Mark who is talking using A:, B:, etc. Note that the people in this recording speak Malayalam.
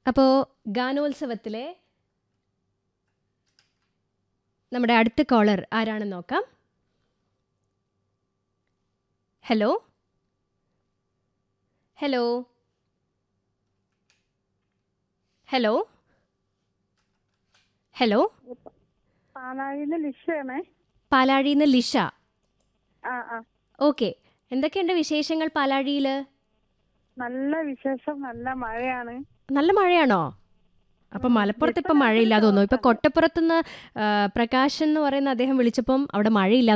A: അപ്പോൾ ഗാനോത്സവത്തിലെ നമ്മുടെ അടുത്ത കോളർ ആരാണെന്ന് നോക്കാം ഹലോ ഹലോ ഹലോ ഹലോ
B: പാലായിലെ ലിഷയാണേ
A: പാലാഴിന്ന് ലിഷ
B: ആ ആ
A: ഓക്കെ എന്തൊക്കെയുണ്ട് വിശേഷങ്ങൾ പാലാഴിയിൽ
B: നല്ല വിശേഷം നല്ല മഴയാണ്
A: നല്ല മഴയാണോ അപ്പം
B: ഉം,
A: മലപ്പുറത്ത്
B: ഇപ്പൊ
A: ഇപ്പം മഴയില്ലാതെ തോന്നുന്നു ഇപ്പം
B: ദിവസമായിട്ട്
A: കൊട്ടപ്പുറത്തുനിന്ന് പ്രകാശൻ എന്ന് പറയുന്ന അദ്ദേഹം വിളിച്ചപ്പം അവിടെ മഴയില്ല